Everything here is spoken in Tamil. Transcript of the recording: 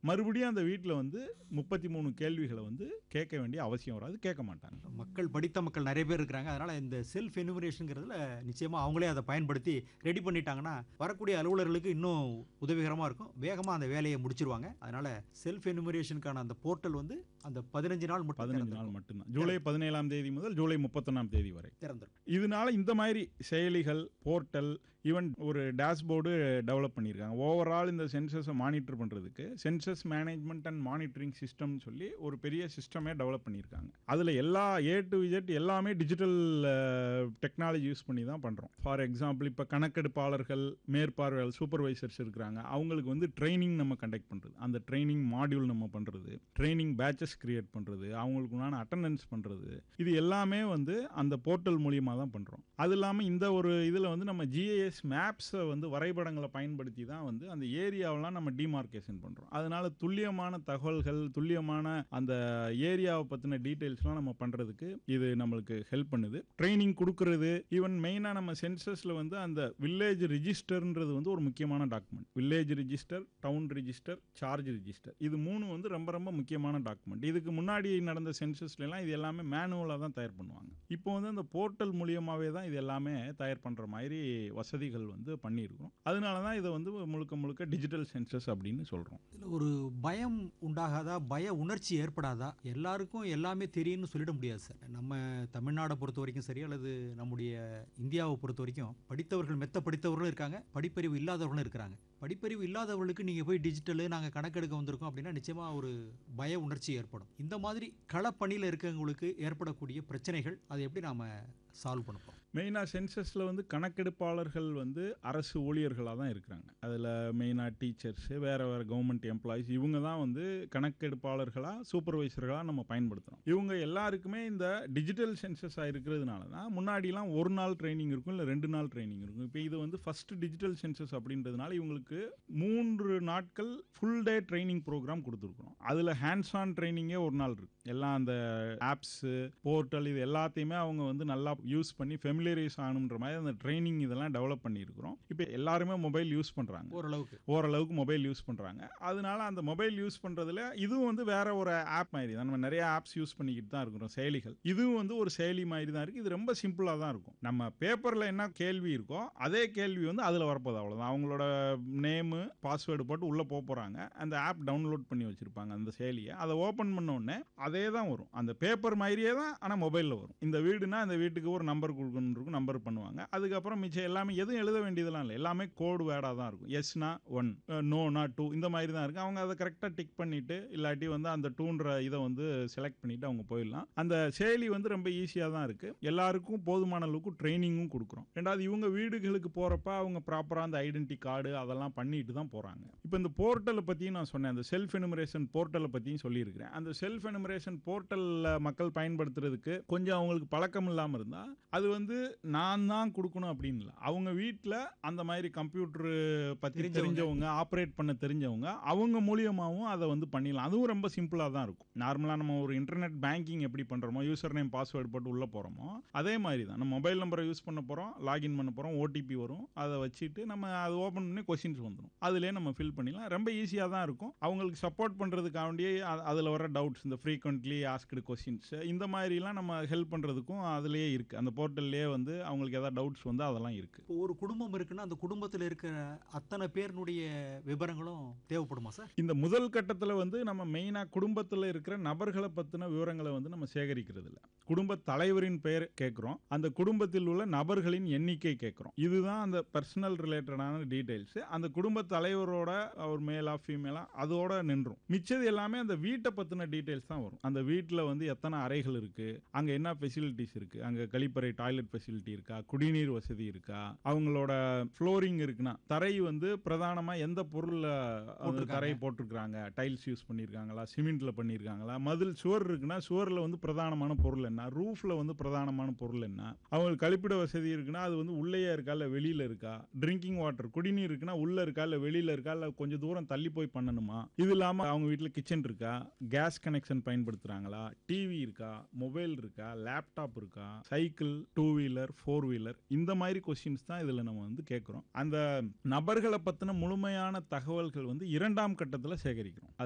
மறுபடியும் அந்த வீட்டில் வந்து முப்பத்தி மூணு கேள்விகளை வந்து கேட்க வேண்டிய அவசியம் வராது கேட்க மாட்டாங்க மக்கள் படித்த மக்கள் நிறைய பேர் இருக்கிறாங்க அதனால இந்த செல்ஃப் எனுமரேஷனுங்கிறதுல நிச்சயமா அவங்களே அதை பயன்படுத்தி ரெடி பண்ணிட்டாங்கன்னா வரக்கூடிய அலுவலர்களுக்கு இன்னும் உதவிகரமா இருக்கும் வேகமா அந்த வேலையை முடிச்சிருவாங்க அதனால செல்ஃப் எனுமரேஷனுக்கான அந்த போர்ட்டல் வந்து அந்த பதினஞ்சு நாள் மட்டும் பதினஞ்சு நாள் மட்டும்தான் ஜூலை பதினேழாம் தேதி முதல் ஜூலை முப்பத்தொன்னாம் தேதி வரை திறந்திருக்கும் இதனால இந்த மாதிரி செயலிகள் போர்ட்டல் ஈவன் ஒரு டேஷ்போர்டு டெவலப் பண்ணியிருக்காங்க ஓவரால் இந்த சென்சஸை மானிட்டர் பண்ணுறதுக்கு சென்சஸ் மேனேஜ்மெண்ட் அண்ட் மானிட்டரிங் சிஸ்டம்னு சொல்லி ஒரு பெரிய சிஸ்டமே டெவலப் பண்ணியிருக்காங்க அதில் எல்லா ஏ டு விஜெட் எல்லாமே டிஜிட்டல் டெக்னாலஜி யூஸ் பண்ணி தான் பண்ணுறோம் ஃபார் எக்ஸாம்பிள் இப்போ கணக்கெடுப்பாளர்கள் மேற்பார்வையாளர் சூப்பர்வைசர்ஸ் இருக்கிறாங்க அவங்களுக்கு வந்து ட்ரைனிங் நம்ம கண்டக்ட் பண்ணுறது அந்த ட்ரைனிங் மாடியூல் நம்ம பண்ணுறது ட்ரைனிங் பேச்சஸ் கிரியேட் பண்ணுறது அவங்களுக்கு உண்டான அட்டண்டன்ஸ் பண்ணுறது இது எல்லாமே வந்து அந்த போர்ட்டல் மூலியமாக தான் பண்ணுறோம் அது இல்லாமல் இந்த ஒரு இதில் வந்து நம்ம ஜிஐஎஸ் மேப்ஸை வந்து வரைபடங்களை பயன்படுத்தி தான் வந்து அந்த ஏரியாவெல்லாம் நம்ம டிமார்க்கேஷன் பண்ணுறோம் அதனால துல்லியமான தகவல்கள் துல்லியமான அந்த ஏரியாவை பற்றின டீட்டெயில்ஸ்லாம் நம்ம பண்ணுறதுக்கு இது நம்மளுக்கு ஹெல்ப் பண்ணுது ட்ரைனிங் கொடுக்கறது ஈவன் மெயினாக நம்ம சென்சஸில் வந்து அந்த வில்லேஜ் ரிஜிஸ்டர்ன்றது வந்து ஒரு முக்கியமான document village register town register charge register இது மூணு வந்து ரொம்ப ரொம்ப முக்கியமான டாக்குமெண்ட் இதுக்கு முன்னாடி நடந்த சென்சஸ்லாம் இது எல்லாமே மேனுவலாக தான் தயார் பண்ணுவாங்க இப்போ வந்து அந்த போர்ட்டல் மூலியமாகவே தான் இது எல்லாமே தயார் பண்ணுற மாதிரி வசதிகள் வந்து பண்ணியிருக்கோம் அதனால தான் இதை வந்து முழுக்க முழுக்க டிஜிட்டல் சென்சஸ் அப்படின்னு சொல்கிறோம் இதுல ஒரு பயம் உண்டாகாதா பய உணர்ச்சி ஏற்படாதா எல்லாருக்கும் எல்லாமே தெரியும்னு சொல்லிட முடியாது சார் நம்ம தமிழ்நாடை பொறுத்த வரைக்கும் சரி அல்லது நம்முடைய இந்தியாவை பொறுத்த வரைக்கும் படித்தவர்கள் மெத்த படித்தவர்களும் இருக்காங்க படிப்பறிவு இல்லாதவர்களும் இருக்கிறாங்க படிப்பறிவு இல்லாதவர்களுக்கு நீங்கள் போய் டிஜிட்டலு நாங்கள் கணக்கெடுக்க வந்திருக்கோம் அப்படின்னா நிச்சயமாக ஒரு பய உணர்ச்சி ஏற்படும் இந்த மாதிரி களப்பணியில் இருக்கவங்களுக்கு ஏற்படக்கூடிய பிரச்சனைகள் அதை எப்படி நாம் சால்வ் பண்ண போகிறோம் மெயினாக சென்சஸில் வந்து கணக்கெடுப்பாளர்கள் வந்து அரசு ஊழியர்களாக தான் இருக்கிறாங்க அதில் மெயினாக டீச்சர்ஸு வேறு வேறு கவர்மெண்ட் எம்ப்ளாயிஸ் இவங்க தான் வந்து கணக்கெடுப்பாளர்களாக சூப்பர்வைசர்களாக நம்ம பயன்படுத்துகிறோம் இவங்க எல்லாருக்குமே இந்த டிஜிட்டல் சென்சஸாக இருக்கிறதுனால தான் முன்னாடிலாம் ஒரு நாள் ட்ரைனிங் இருக்கும் இல்லை ரெண்டு நாள் ட்ரைனிங் இருக்கும் இப்போ இது வந்து ஃபர்ஸ்ட் டிஜிட்டல் சென்சஸ் அப்படின்றதுனால இவங்களுக்கு மூன்று நாட்கள் ஃபுல் டே ட்ரைனிங் ப்ரோக்ராம் கொடுத்துருக்குறோம் அதில் ஹேண்ட்ஸ் ஆன் ட்ரைனிங்கே ஒரு நாள் இருக்கு எல்லாம் அந்த ஆப்ஸு போர்ட்டல் இது எல்லாத்தையுமே அவங்க வந்து நல்லா யூஸ் பண்ணி ஃபெமிலியரைஸ் ஆகணுன்ற மாதிரி அந்த ட்ரைனிங் இதெல்லாம் டெவலப் பண்ணியிருக்கிறோம் இப்போ எல்லாருமே மொபைல் யூஸ் பண்ணுறாங்க ஓரளவுக்கு ஓரளவுக்கு மொபைல் யூஸ் பண்ணுறாங்க அதனால அந்த மொபைல் யூஸ் பண்ணுறதுல இதுவும் வந்து வேற ஒரு ஆப் மாதிரி தான் நம்ம நிறைய ஆப்ஸ் யூஸ் பண்ணிக்கிட்டு தான் இருக்கிறோம் செயலிகள் இதுவும் வந்து ஒரு செயலி மாதிரி தான் இருக்குது இது ரொம்ப சிம்பிளாக தான் இருக்கும் நம்ம பேப்பரில் என்ன கேள்வி இருக்கோ அதே கேள்வி வந்து அதில் வரப்போகுது அவ்வளோதான் அவங்களோட நேமு பாஸ்வேர்டு போட்டு உள்ளே போக போகிறாங்க அந்த ஆப் டவுன்லோட் பண்ணி வச்சுருப்பாங்க அந்த செயலியை அதை ஓப்பன் பண்ண உடனே அதே தான் வரும் அந்த பேப்பர் மாதிரியே தான் ஆனால் மொபைலில் வரும் இந்த வீடுனா அந்த வீட்டுக்கு ஒரு நம்பர் கொடுக்கணும் இருக்கும் நம்பர் பண்ணுவாங்க அதுக்கப்புறம் மிச்சம் எல்லாமே எதுவும் எழுத வேண்டியதெல்லாம் இல்லை எல்லாமே கோடு வேர்டாக தான் இருக்கும் எஸ்னா ஒன் நோனா டூ இந்த மாதிரி தான் இருக்கும் அவங்க அதை கரெக்டாக டிக் பண்ணிட்டு இல்லாட்டி வந்து அந்த டூன்ற இதை வந்து செலக்ட் பண்ணிட்டு அவங்க போயிடலாம் அந்த செயலி வந்து ரொம்ப ஈஸியாக தான் இருக்கு எல்லாருக்கும் போதுமான அளவுக்கு ட்ரைனிங்கும் கொடுக்குறோம் ரெண்டாவது இவங்க வீடுகளுக்கு போகிறப்ப அவங்க ப்ராப்பராக அந்த ஐடென்டி கார்டு அதெல்லாம் பண்ணிட்டு தான் போகிறாங்க இப்போ இந்த போர்ட்டலை பற்றியும் நான் சொன்னேன் அந்த செல்ஃப் எனுமரேஷன் போர்ட்டலை பற்றியும் சொல்லியிருக்கிறேன் அந்த செல்ஃப் எனுமரேஷன் போர்ட்டலில் மக்கள் பயன்படுத்துறதுக்கு கொஞ்சம் அவங்களுக்கு பழக்கம் இல்லாமல் இருந்தால் அது வந்து நான் தான் கொடுக்கணும் அப்படின்னு இல்லை அவங்க வீட்டில் அந்த மாதிரி கம்ப்யூட்டர் பற்றி தெரிஞ்சவங்க. தெரிஞ்சவங்க ஆப்ரேட் பண்ண தெரிஞ்சவங்க அவங்க மூலியமாகவும் அதை வந்து பண்ணிடலாம் அதுவும் ரொம்ப சிம்பிளாக தான் இருக்கும் நார்மலாக நம்ம ஒரு இன்டர்நெட் பேங்கிங் எப்படி பண்ணுறோமோ யூசர் நேம் பாஸ்வேர்டு போட்டு உள்ளே போகிறோமோ அதே மாதிரி தான் நம்ம மொபைல் நம்பரை யூஸ் பண்ண போகிறோம் லாகின் பண்ண போகிறோம் ஓடிபி வரும் அதை வச்சுட்டு நம்ம அதை ஓப்பன் பண்ணி கொஸ்டின்ஸ் வந்துடும் அதிலே நம்ம ஃபில் பண்ணிடலாம் ரொம்ப ஈஸியாக தான் இருக்கும் அவங்களுக்கு சப்போர்ட் பண்ணுறதுக்காண்டியே அதில் வர டவுட்ஸ் இந்த ஃப்ரீக்வெண்ட்லி ஆஸ்க்டு கொஸ்டின்ஸ் இந்த மாதிரிலாம் நம்ம ஹெல்ப் பண்ணுறதுக்கும் அதுலேயே இருக்குது அந்த போர்ட்டல்லே வந்து அவங்களுக்கு ஏதாவது டவுட்ஸ் வந்து அதெல்லாம் இருக்குது இப்போ ஒரு குடும்பம் இருக்குன்னா அந்த குடும்பத்தில் இருக்கிற அத்தனை பேருனுடைய விவரங்களும் தேவைப்படுமா சார் இந்த முதல் கட்டத்தில் வந்து நம்ம மெயினாக குடும்பத்தில் இருக்கிற நபர்களை பற்றின விவரங்களை வந்து நம்ம சேகரிக்கிறது இல்லை குடும்ப தலைவரின் பெயர் கேட்குறோம் அந்த குடும்பத்தில் உள்ள நபர்களின் எண்ணிக்கை கேட்குறோம் இதுதான் அந்த பர்சனல் ரிலேட்டடான டீடைல்ஸ் அந்த குடும்ப தலைவரோட அவர் மேலா ஃபீமேலா அதோட நின்றும் மிச்சது எல்லாமே அந்த வீட்டை பற்றின டீடைல்ஸ் தான் வரும் அந்த வீட்டில் வந்து எத்தனை அறைகள் இருக்கு அங்கே என்ன ஃபெசிலிட்டிஸ் இருக்கு அங்கே கழிப்பறை டாய்லெட் ஃபெசிலிட்டி இருக்கா குடிநீர் வசதி இருக்கா அவங்களோட ஃப்ளோரிங் இருக்குன்னா தரை வந்து பிரதானமாக எந்த பொருளில் போட்டிருக்காங்க. தரை போட்டிருக்காங்க டைல்ஸ் யூஸ் பண்ணியிருக்காங்களா சிமெண்ட்ல பண்ணியிருக்காங்களா மதில் சுவர் இருக்குன்னா சுவரில் வந்து பிரதானமான பொருள் என்ன ரூஃப்ல வந்து பிரதானமான பொருள் என்ன அவங்களுக்கு கழிப்பிட வசதி இருக்குன்னா அது வந்து உள்ளேயே இருக்கா இல்லை வெளியில இருக்கா ட்ரிங்கிங் வாட்டர் குடிநீர் இருக்குன்னா உள்ள இருக்கா இல்லை வெளியில இருக்கா இல்லை கொஞ்சம் தூரம் தள்ளி போய் பண்ணணுமா இது இல்லாமல் அவங்க வீட்டில் கிச்சன் இருக்கா கேஸ் கனெக்ஷன் பயன்படுத்துறாங்களா டிவி இருக்கா மொபைல் இருக்கா லேப்டாப் இருக்கா cycle two wheeler four wheeler இந்த மாதிரி கொஸ்டின்ஸ் தான் இதில் நம்ம வந்து கேட்குறோம் அந்த நபர்களை பற்றின முழுமையான தகவல்கள் வந்து இரண்டாம் கட்டத்தில் சேகரிக்கிறோம்